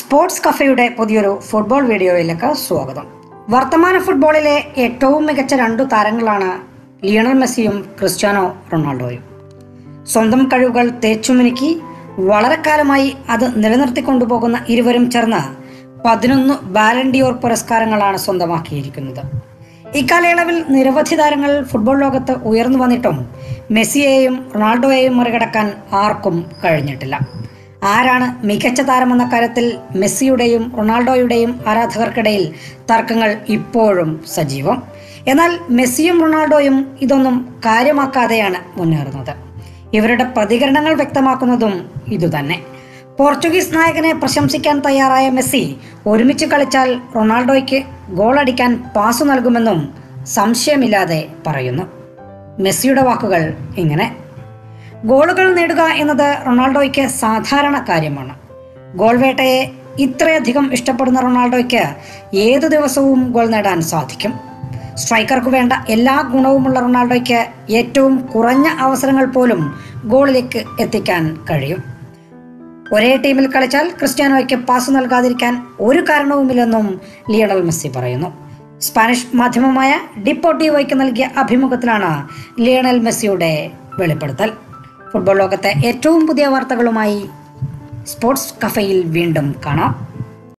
sports കഫയുടെ പുതിയൊരു football വീഡിയോയിലേക്ക് സ്വാഗതം വർത്തമാന ഫുട്ബോളിലെ ഏറ്റവും മികച്ച രണ്ടു താരങ്ങളാണ് ലിയണൽ മെസ്സിയും ക്രിസ്ത്യാനോ റൊണാൾഡോയും സ്വന്തം കഴിവുകൾ തേച്ചുമിനുക്കി വളരെ കാലമായി അത് നിലനിർത്തിക്കൊണ്ടുപോകുന്ന ഇരുവരും ചേർന്ന് പതിനൊന്ന് ബാലൻഡിയോർ പുരസ്കാരങ്ങളാണ് സ്വന്തമാക്കിയിരിക്കുന്നത് ഇക്കാലയളവിൽ നിരവധി താരങ്ങൾ ഫുട്ബോൾ ലോകത്ത് ഉയർന്നു വന്നിട്ടും മെസ്സിയെയും റൊണാൾഡോയെയും മറികടക്കാൻ ആർക്കും കഴിഞ്ഞിട്ടില്ല ആരാണ് മികച്ച താരമെന്ന കാര്യത്തിൽ മെസ്സിയുടെയും റൊണാൾഡോയുടെയും ആരാധകർക്കിടയിൽ തർക്കങ്ങൾ ഇപ്പോഴും സജീവം എന്നാൽ മെസ്സിയും റൊണാൾഡോയും ഇതൊന്നും കാര്യമാക്കാതെയാണ് മുന്നേറുന്നത് ഇവരുടെ പ്രതികരണങ്ങൾ വ്യക്തമാക്കുന്നതും ഇതുതന്നെ പോർച്ചുഗീസ് നായകനെ പ്രശംസിക്കാൻ തയ്യാറായ മെസ്സി ഒരുമിച്ച് കളിച്ചാൽ റൊണാൾഡോയ്ക്ക് ഗോളടിക്കാൻ പാസ് നൽകുമെന്നും സംശയമില്ലാതെ പറയുന്നു മെസ്സിയുടെ വാക്കുകൾ ഇങ്ങനെ ഗോളുകൾ നേടുക എന്നത് റൊണാൾഡോയ്ക്ക് സാധാരണ കാര്യമാണ് ഗോൾ വേട്ടയെ ഇത്രയധികം ഇഷ്ടപ്പെടുന്ന റൊണാൾഡോയ്ക്ക് ഏതു ദിവസവും ഗോൾ നേടാൻ സാധിക്കും സ്ട്രൈക്കർക്ക് വേണ്ട എല്ലാ ഗുണവുമുള്ള റൊണാൾഡോയ്ക്ക് ഏറ്റവും കുറഞ്ഞ അവസരങ്ങൾ പോലും ഗോളിലേക്ക് എത്തിക്കാൻ കഴിയും ഒരേ ടീമിൽ കളിച്ചാൽ ക്രിസ്ത്യാനോയ്ക്ക് പാസ് നൽകാതിരിക്കാൻ ഒരു കാരണവുമില്ലെന്നും ലിയണൽ മെസ്സി പറയുന്നു സ്പാനിഷ് മാധ്യമമായ ഡിപ്പോട്ടീവോയ്ക്ക് നൽകിയ അഭിമുഖത്തിലാണ് ലിയണൽ മെസ്സിയുടെ വെളിപ്പെടുത്തൽ ഫുട്ബോൾ ലോകത്തെ ഏറ്റവും പുതിയ വാർത്തകളുമായി സ്പോർട്സ് കഫയിൽ വീണ്ടും കാണാം